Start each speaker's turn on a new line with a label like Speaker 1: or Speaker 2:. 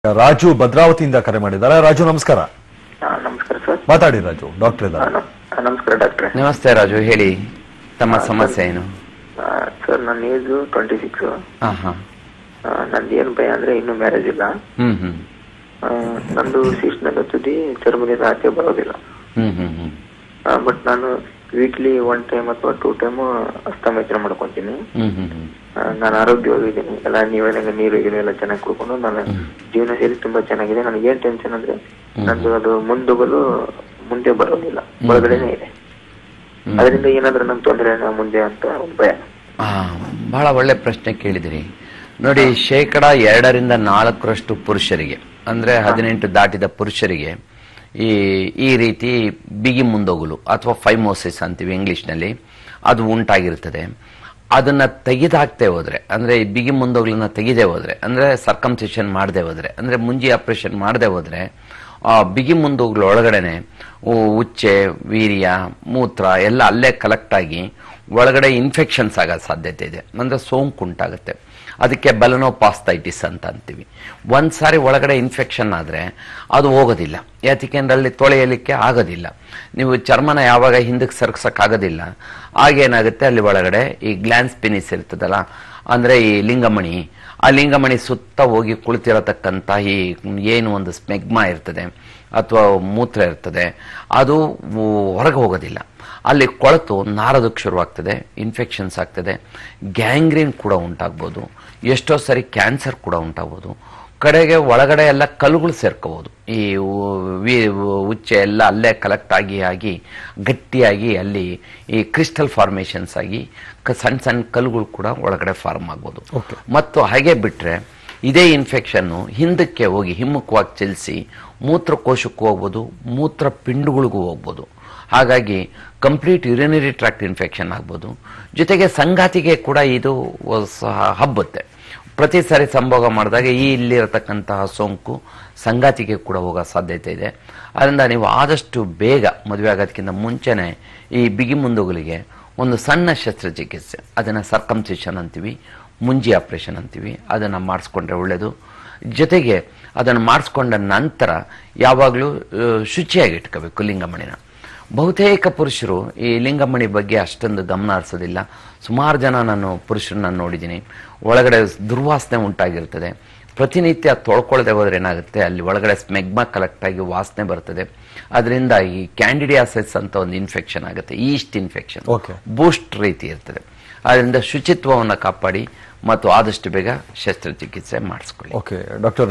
Speaker 1: ರಾಜು ಭದ್ರಾವತಿಯಿಂದ ಕರೆ ಮಾಡಿದ್ದಾರೆ ರಾಜು ನಮಸ್ಕಾರ
Speaker 2: ಹಾ ನಮಸ್ಕಾರ ಸರ್
Speaker 1: ಮಾತಾಡಿ ರಾಜು ಡಾಕ್ಟರ್
Speaker 2: ಹಾ,
Speaker 1: ಇದ್ದಾರೆ
Speaker 2: ನಮ್- ಹಾ, ನಮಸ್ಕಾರ ಡಾಕ್ಟ್ರೆ
Speaker 3: ನಮಸ್ತೆ ರಾಜು ಹೇಳಿ ತಮ್ಮ ಸಮಸ್ಯೆ ಏನು
Speaker 2: ಆ, ಸರ್ ನನ್ನ ಏಜು ಟ್ವೆಂಟಿ ಸಿಕ್ಸ್
Speaker 3: ಹಾ ಹಾ
Speaker 2: ನಂದು ಏನು ಭಯ ಅಂದ್ರೆ ಇನ್ನೂ ಮ್ಯಾರೇಜ್ ಇಲ್ಲ
Speaker 3: ಹ್ಮ್ ಹ್ಮ್
Speaker 2: ಆ, ನಂದು ಶಿಶ್ನದ ತುದಿ ಚರ್ಮದಿಂದ ಆಚೆ ಬರೋದಿಲ್ಲ
Speaker 3: ಹ್ಮ್ ಹ್ಮ್ ಹ್ಮ್
Speaker 2: ಬಟ್ ನಾನು ವೀಕ್ಲಿ ಒನ್ ಟೈಮ್ ಅಥವಾ ಟೂ ಟೈಮ್ ಹಸ್ತಮೇಚನ ಮಾಡ್ಕೊಂತೀನಿ
Speaker 3: ಹ್ಮ್ ಹ್ಮ್ ಹ್ಮ್
Speaker 2: ಆ, ನಾನು ಆರೋಗ್ಯವಾಗಿದ್ದೀನಿ ಎಲ್ಲ ನೀವೇನಾಗ ನೀರು ಗೀರು ಎಲ್ಲ ಚೆನ್ನಾಗಿ ಕುಡ್ಕೊಂಡು ನನ್ನ ಜೀವನ ಶೈಲಿ ತುಂಬಾ ಚೆನ್ನಾಗಿದೆ ನನಗೆ ಏನ್ ಟೆನ್ಷನ್ ಅಂದ್ರೆ ನಂದು ಅದು ಮುಂದೋಗಲು ಮುಂದೆ ಬರೋದಿಲ್ಲ ಒಳಗಡೆನೆ ಇದೆ ಅದರಿಂದ ಏನಾದ್ರೂ ನಂಗೆ ತೊಂದರೆ ಮುಂದೆ ಅಂತ ಒಂದು ಭಯ
Speaker 3: ಆ, ಬಹಳ ಒಳ್ಳೆ ಪ್ರಶ್ನೆ ಕೇಳಿದಿರಿ ನೋಡಿ ಶೇಕಡ ಎರಡರಿಂದ ನಾಲ್ಕರಷ್ಟು ಪುರುಷರಿಗೆ ಅಂದ್ರೆ ಹದಿನೆಂಟು ದಾಟಿದ ಪುರುಷರಿಗೆ ಈ ಈ ರೀತಿ ಬಿಗಿ ಮುಂದೋಗಲು ಅಥವಾ ಫೈಮೋಸಿಸ್ ಅಂತೀವಿ ಇಂಗ್ಲಿಷ್ನಲ್ಲಿ ಅದು ಉಂಟಾಗಿರ್ತದೆ ಅದನ್ನ ತೆಗೆದಾಕ್ತೆ ಹೋದ್ರೆ ಅಂದ್ರೆ ಈ ಬಿಗಿ ಮುಂದೋಗ್ಲನ್ನ ತೆಗೆದೇ ಹೋದ್ರೆ ಅಂದ್ರೆ ಸರ್ಕಮ್ಸೇಷನ್ ಮಾಡದೆ ಹೋದ್ರೆ ಅಂದ್ರೆ ಮುಂಜಿ ಆಪರೇಷನ್ ಮಾಡದೆ ಹೋದ್ರೆ ಆ ಬಿಗಿ ಮುಂದೋಗ್ಲು ಒಳಗಡೆನೆ ಉ- ಉಚ್ಚೆ ವೀರ್ಯ ಮೂತ್ರ ಎಲ್ಲ ಅಲ್ಲೇ ಕಲೆಕ್ಟ್ ಆಗಿ ಒಳಗಡೆ ಇನ್ಫೆಕ್ಷನ್ಸ್ ಆಗೋ ಸಾಧ್ಯತೆ ಇದೆ ಅಂದ್ರೆ ಸೋಂಕು ಉಂಟಾಗುತ್ತೆ ಅದಕ್ಕೆ ಬಲನೋಪಾಸ್ತೈಟಿಸ್ ಅಂತ ಅಂತೀವಿ ಒಂದ್ ಸಾರಿ ಒಳಗಡೆ ಇನ್ಫೆಕ್ಷನ್ ಆದ್ರೆ ಅದು ಹೋಗೋದಿಲ್ಲ ಯಾಕೆಂದ್ರೆ ಅಲ್ಲಿ ತೊಳೆಯಲಿಕ್ಕೆ ಆಗೋದಿಲ್ಲ ನೀವು ಚರ್ಮನ ಯಾವಾಗ ಹಿಂದಕ್ಕೆ ಸರ್ಕ್ಸಕ್ ಆಗೋದಿಲ್ಲ ಆಗೇನಾಗುತ್ತೆ ಅಲ್ಲಿ ಒಳಗಡೆ ಈ ಗ್ಲ್ಯಾನ್ಸ್ ಪಿನಿಸ್ ಇರ್ತದಲ್ಲ ಅಂದ್ರೆ ಈ ಲಿಂಗಮಣಿ ಆ ಲಿಂಗಮಣಿ ಸುತ್ತ ಹೋಗಿ ಕುಳಿತಿರತಕ್ಕಂಥ ಈ ಏನು ಒಂದು ಸ್ಮೆಗ್ಮಾ ಇರ್ತದೆ ಅಥವಾ ಮೂತ್ರ ಇರ್ತದೆ ಅದು ಹೊರಗೆ ಹೋಗೋದಿಲ್ಲ ಅಲ್ಲಿ ಕೊಳೆತು ನಾರೋದಕ್ಕೆ ಶುರುವಾಗ್ತದೆ ಇನ್ಫೆಕ್ಷನ್ಸ್ ಆಗ್ತದೆ ಗ್ಯಾಂಗ್ರೀನ್ ಕೂಡ ಉಂಟಾಗ್ಬೋದು ಎಷ್ಟೋ ಸರಿ ಕ್ಯಾನ್ಸರ್ ಕೂಡ ಉಂಟಾಗ್ಬೋದು ಕಡೆಗೆ ಒಳಗಡೆ ಎಲ್ಲ ಕಲ್ಲುಗಳು ಸೇರ್ಕೋಬಹುದು ಈ ಉ- ವಿ- ಉಚ್ಚೆ ಎಲ್ಲ ಅಲ್ಲೇ ಕಲೆಕ್ಟ್ ಆಗಿ ಆಗಿ ಗಟ್ಟಿಯಾಗಿ ಅಲ್ಲಿ ಈ ಕ್ರಿಸ್ಟಲ್ ಫಾರ್ಮೇಷನ್ಸ್ ಆಗಿ ಕ- ಸಣ್ಣ ಸಣ್ಣ ಕಲ್ಲುಗಳು ಕೂಡ ಒಳಗಡೆ ಫಾರ್ಮ್ ಆಗ್ಬೋದು
Speaker 1: Okay.
Speaker 3: ಮತ್ತು ಹಾಗೆ ಬಿಟ್ರೆ ಇದೇ ಇನ್ಫೆಕ್ಷನ್ನು ಹಿಂದಕ್ಕೆ ಹೋಗಿ ಹಿಮ್ಮುಖವಾಗಿ ಚಲಿಸಿ ಮೂತ್ರಕೋಶಕ್ಕೂ ಹೋಗ್ಬೋದು ಮೂತ್ರ ಪಿಂಡುಗಳಿಗೂ ಹೋಗ್ಬೋದು ಹಾಗಾಗಿ ಕಂಪ್ಲೀಟ್ ಯುರಿನರಿ ಟ್ರಾಕ್ಟ್ ಇನ್ಫೆಕ್ಷನ್ ಆಗ್ಬೋದು ಜೊತೆಗೆ ಸಂಗಾತಿಗೆ ಕೂಡ ಇದು ಸ- ಹಬ್ಬುತ್ತೆ ಪ್ರತಿ ಸಾರಿ ಸಂಭೋಗ ಮಾಡಿದಾಗ ಈ ಇಲ್ಲಿರತಕ್ಕಂತಹ ಸೋಂಕು ಸಂಗಾತಿಗೆ ಕೂಡ ಹೋಗೋ ಸಾಧ್ಯತೆ ಇದೆ ಅದರಿಂದ ನೀವು ಆದಷ್ಟು ಬೇಗ ಮದುವೆ ಆಗೋದಕ್ಕಿಂತ ಮುಂಚೆನೆ ಈ ಬಿಗಿ ಮುಂದುಗಳಿಗೆ ಒಂದು ಸಣ್ಣ ಶಸ್ತ್ರಚಿಕಿತ್ಸೆ ಅದನ್ನು ಸರ್ಕಮ್ಸಿಷನ್ ಅಂತೀವಿ ಮುಂಜಿ ಆಪರೇಷನ್ ಅಂತೀವಿ ಅದನ್ನು ಮಾಡಿಸ್ಕೊಂಡ್ರೆ ಒಳ್ಳೆಯದು ಜೊತೆಗೆ ಅದನ್ನು ಮಾಡಿಸ್ಕೊಂಡ ನಂತರ ಯಾವಾಗಲೂ ಆ, ಶುಚಿಯಾಗಿ ಇಟ್ಕೋಬೇಕು ಲಿಂಗಮಣಿನ ಬಹುತೇಕ ಪುರುಷರು ಈ ಲಿಂಗಮಣಿ ಬಗ್ಗೆ ಅಷ್ಟೊಂದು ಗಮನ ಹರಿಸೋದಿಲ್ಲ ಸುಮಾರು ಜನ ನಾನು ಪುರುಷರನ್ನ ನೋಡಿದ್ದೀನಿ ಒಳಗಡೆ ದುರ್ವಾಸನೆ ಉಂಟಾಗಿರ್ತದೆ ಪ್ರತಿನಿತ್ಯ ತೊಳ್ಕೊಳ್ಳದೆ ಹೋದ್ರೆ ಏನಾಗುತ್ತೆ ಅಲ್ಲಿ ಒಳಗಡೆ ಸ್ಮೆಗ್ಮಾ ಕಲೆಕ್ಟ್ ಆಗಿ ವಾಸನೆ ಬರ್ತದೆ ಅದರಿಂದ ಈ ಕ್ಯಾಂಡಿಡಿಯಾಸಿಸ್ ಅಂತ ಒಂದು ಇನ್ಫೆಕ್ಷನ್ ಆಗುತ್ತೆ ಈಸ್ಟ್ ಇನ್ಫೆಕ್ಷನ್
Speaker 1: Okay.
Speaker 3: ಬೂಸ್ಟ್ ರೀತಿ ಇರ್ತದೆ ಅದರಿಂದ ಶುಚಿತ್ವವನ್ನು ಕಾಪಾಡಿ ಮತ್ತು ಆದಷ್ಟು ಬೇಗ ಶಸ್ತ್ರಚಿಕಿತ್ಸೆ ಮಾಡಿಸ್ಕೊಳ್ಳಿ
Speaker 1: ಓಕೆ ಡಾಕ್ಟರ್